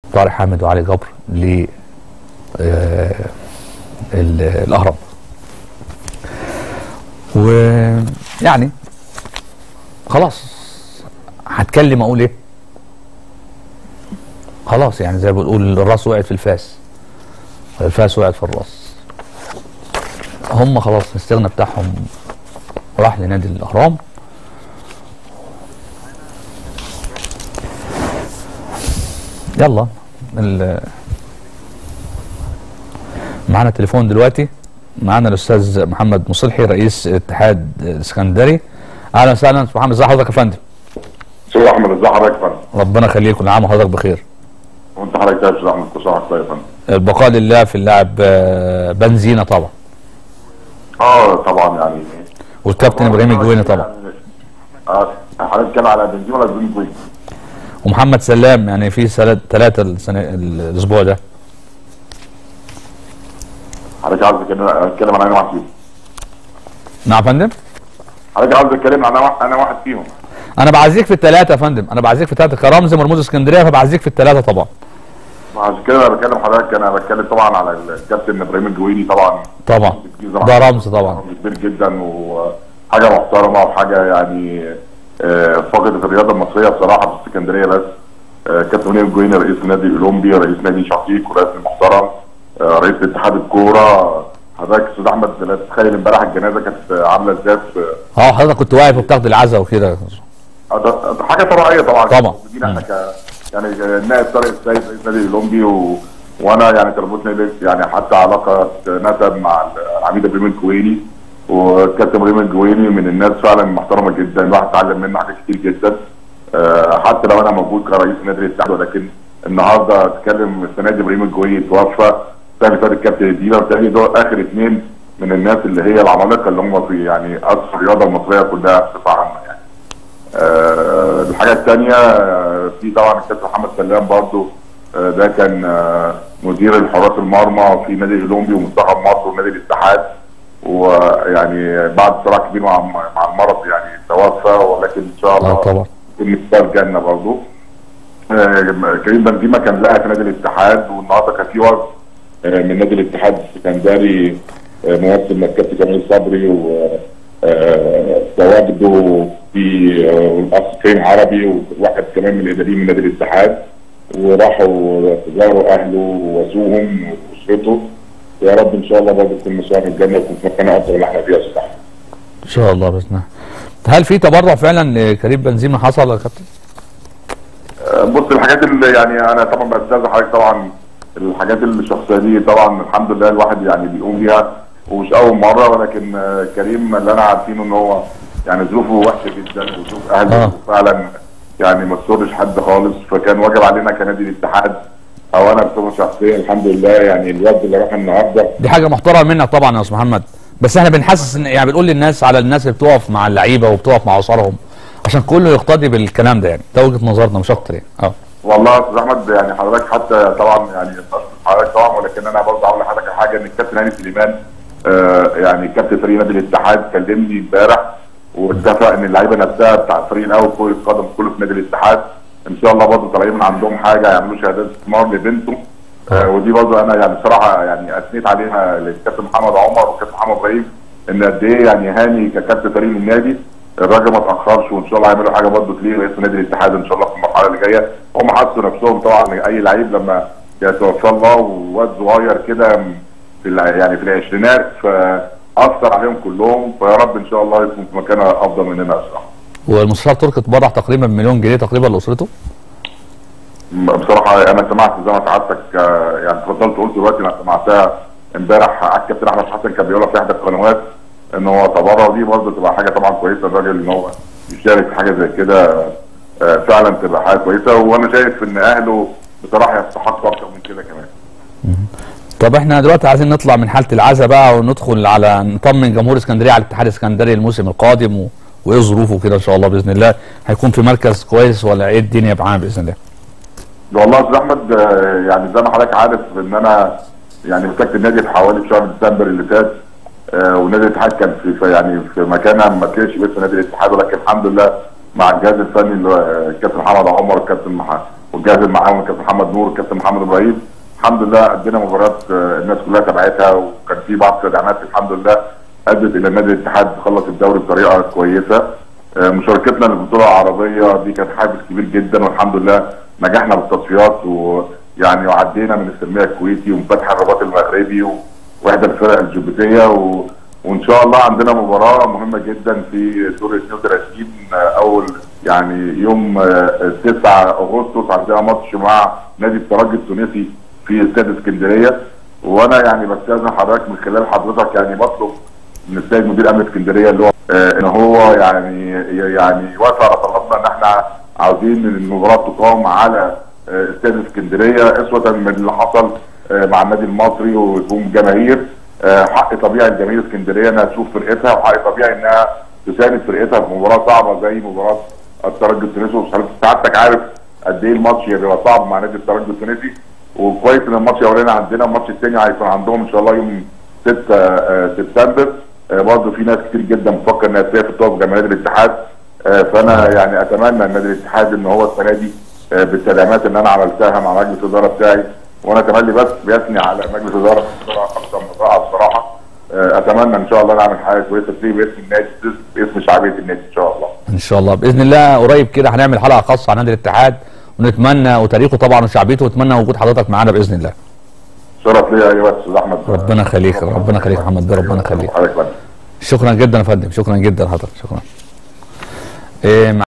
طارق حامد وعلي جبر ل آه، ال- الاهرام ويعني خلاص هتكلم اقول ايه خلاص يعني زي ما بنقول الراس وقعت في الفاس الفاس وقعت في الراس هم خلاص الاستغنى بتاعهم راح لنادي الاهرام يلا ال- معانا تليفون دلوقتي معانا الاستاذ محمد مصلحي رئيس اتحاد الاسكندري اهلا وسهلا أستاذ محمد ازي حضرتك يا فندم استاذ احمد ازي حضرتك يا فندم ربنا يخليك كل عام وحضرتك بخير وانت حضرتك يا استاذ احمد كل سنه وانت طيب يا فندم البقاء لله في اللاعب آه، بنزينا طبعا اه طبعا يعني والكابتن ابراهيم الجويني طبعا اه حضرتك كان على بنزيما ولا بنزيما كويس ومحمد سلام يعني في ثلاثه السنه الاسبوع ده حضرتك عاوز تتكلم اتكلم عن انا واحد فيهم نعم يا فندم حضرتك عاوز تتكلم عن انا واحد انا واحد فيهم انا بعزيك في الثلاثه يا فندم انا بعزيك في الثلاثه كرمز مرموز اسكندريه فبعزيك في الثلاثه طبعا عشان كده انا بكلم حضرتك انا بتكلم طبعا على الكابتن ابراهيم الجويني طبعا طبعا ده رمز طبعا رمز كبير جدا وحاجه محترمه وحاجه يعني آه، فقدت الرياضه المصريه بصراحه في اسكندريه بس آه، كابتن ابراهيم الجويني رئيس النادي الاولمبي رئيس نادي شقيق ورئيس المحترم آه، رئيس اتحاد الكوره حضرتك استاذ احمد لا تتخيل امبارح الجنازه كانت عامله ازاي في اه حضرتك كنت واقف وبتاخد العزاء وكده آه، ده- ده حاجه طبيعيه طبعا طبعا. موجودين احنا ك يعني النائب طارق السيد رئيس النادي الاولمبي و... وانا يعني تربطني ليه يعني حتى علاقه نسب مع العميد ابراهيم الكويني والكابتن ابراهيم الجويني من الناس فعلا محترمه جدا الواحد اتعلم منه حاجات كتير جدا آه، حتى لو انا موجود كرئيس نادي الاتحاد ولكن النهارده اتكلم السنه دي ابراهيم الجويني توفى ثاني فات الكابتن دينا وبالتالي دول اخر اثنين من الناس اللي هي العمالقه اللي هم في يعني اصل الرياضه المصريه كلها بصفه عامه يعني. آه، الحاجه الثانيه في طبعا الكابتن محمد سلام برضو آه، ده كان آه، مدير الحراس المرمى في نادي الاولمبي ومنتخب مصر ونادي الاتحاد ويعني بعد صراع كبير مع مع المرض يعني توفى ولكن ان شاء الله اه طبعا يكون مختار جنه برضه آه، كريم بنزيما كان لاعب في نادي الاتحاد والنهارده كان في وفد آه، من نادي الاتحاد السكندري آه، ممثل من الكابتن كمال صبري وتواجده في آه، الاخ كريم عربي وواحد كمان من الاداريين من نادي الاتحاد وراحوا زاروا اهله وواسوهم واسرته يا رب ان شاء الله برضه يكون مسار الجنه ويكون في مكان افضل من اللي احنا فيها يا استاذ أحمد. ان شاء الله باذن الله هل في تبرع فعلا لكريم بنزيما حصل يا كابتن؟ بص الحاجات اللي يعني انا طبعا بستاذن حضرتك طبعا الحاجات الشخصيه دي طبعا الحمد لله الواحد يعني بيقوم بيها ومش اول مره ولكن آه، كريم اللي انا عارفينه ان هو يعني ظروفه وحشه جدا وظروف اهله آه. فعلا يعني ما تسرش حد خالص فكان واجب علينا كنادي الاتحاد او انا بصفه شخصيه الحمد لله يعني الوفد اللي راح النهارده دي حاجه محترمه منك طبعا يا استاذ محمد بس احنا بنحسس ان يعني بنقول للناس على الناس اللي بتقف مع اللعيبه وبتقف مع اسرهم عشان كله يقتدي بالكلام ده يعني ده وجهه نظرنا مش اكتر يعني اه والله يا استاذ احمد يعني حضرتك حتى طبعا يعني بشكر حضرتك طبعا ولكن انا برضه عاوز لحضرتك حاجه ان الكابتن هاني سليمان آه يعني كابتن فريق نادي الاتحاد كلمني امبارح واتفق ان اللعيبه نفسها بتاع فريق الاول كره القدم كله في نادي الاتحاد ان شاء الله برضه طالعين من عندهم حاجه يعملوا شهادات استثمار لبنته آه ودي برضه انا يعني بصراحه يعني اثنيت عليها للكابتن محمد عمر والكابتن محمد ابراهيم ان قد ايه يعني هاني ككابتن فريق النادي الراجل ما تاخرش وان شاء الله هيعملوا حاجه برضه تليق رئيس نادي الاتحاد ان شاء الله في المرحله اللي جايه هم حسوا نفسهم طبعا اي لعيب لما يتوفى الله وواد صغير كده في الع- يعني في العشرينات فاثر عليهم كلهم فيا رب ان شاء الله يكون في مكان افضل مننا اسرع والمستشار تركي تبرع تقريبا مليون جنيه تقريبا لاسرته بصراحه انا سمعت زي ما سعادتك آه، يعني اتفضلت قلت دلوقتي انا سمعتها امبارح على الكابتن احمد حسن كان بيقولها في احدى القنوات ان هو تبرع ودي برضه تبقى حاجه طبعا كويسه الراجل ان هو يشارك في حاجه زي كده آه، فعلا تبقى حاجه كويسه وانا شايف ان اهله بصراحه يستحقوا اكتر من كده كمان طب احنا دلوقتي عايزين نطلع من حاله العزا بقى وندخل على نطمن جمهور اسكندريه على الاتحاد الاسكندري الموسم القادم و... وايه ظروفه كده ان شاء الله باذن الله هيكون في مركز كويس ولا ايه الدنيا معاه باذن الله والله يا استاذ احمد آه، يعني زي ما حضرتك عارف ان انا يعني مسكت النادي في حوالي في شهر ديسمبر اللي فات آه، ونادي الاتحاد كان في في- يعني في مكانها ما كانش بس نادي الاتحاد ولكن الحمد لله مع الجهاز الفني اللي هو الكابتن محمد عمر الكابتن مح... والجهاز المعاون الكابتن محمد نور الكابتن محمد ابراهيم الحمد لله ادينا مباراه آه، الناس كلها تابعتها وكان في بعض التدعيمات الحمد لله ادت الى نادي الاتحاد خلص الدوري بطريقه كويسه آه، مشاركتنا للبطوله العربيه دي كانت حافز كبير جدا والحمد لله نجحنا بالتصفيات ويعني وعدينا من السلميه الكويتي وفتح الرباط المغربي و- واحدى الفرق الجيبوتيه و... وان شاء الله عندنا مباراه مهمه جدا في دور 32 آه، اول يعني يوم آه، 9 اغسطس عندنا ماتش مع نادي الترجي التونسي في استاد اسكندريه وانا يعني بستاذن حضرتك من خلال حضرتك يعني بطلب من السيد مدير امن اسكندريه اللي هو آه، ان هو يعني يعني يوافق على طلبنا ان احنا عاوزين ان المباراه تقام على آه، استاد اسكندريه اسوه من اللي حصل آه، مع النادي المصري ويكون جماهير آه، حق طبيعي لجماهير اسكندريه انها تشوف فرقتها وحق طبيعي انها تساند فرقتها في مباراه صعبه زي مباراه الترجي التونسي وحضرتك سعادتك عارف قد ايه الماتش بيبقى صعب مع نادي الترجي التونسي وكويس ان الماتش الاولاني عندنا الماتش الثاني هيكون عندهم ان شاء الله يوم 6 آه، سبتمبر آه، برضه في ناس كتير جدا بتفكر انها تسافر تقف جماهير الاتحاد آه، فانا يعني اتمنى من نادي الاتحاد ان هو السنه دي آه، بالتدعيمات اللي انا عملتها مع مجلس الاداره بتاعي وانا كمان بس بيثني على مجلس الاداره بصراحه اكثر من رائع بصراحه آه، اتمنى ان شاء الله نعمل حاجه كويسه تليق باسم النادي باسم شعبيه النادي ان شاء الله ان شاء الله باذن الله قريب كده هنعمل حلقه خاصه عن نادي الاتحاد ونتمنى وتاريخه طبعا وشعبيته ونتمنى وجود حضرتك معانا باذن الله شرف ليا ايوه استاذ احمد ربنا يخليك ربنا يخليك يا محمد بيه ربنا يخليك حضرتك شكرا جدا يا فندم شكرا جدا حضرتك شكرا إيه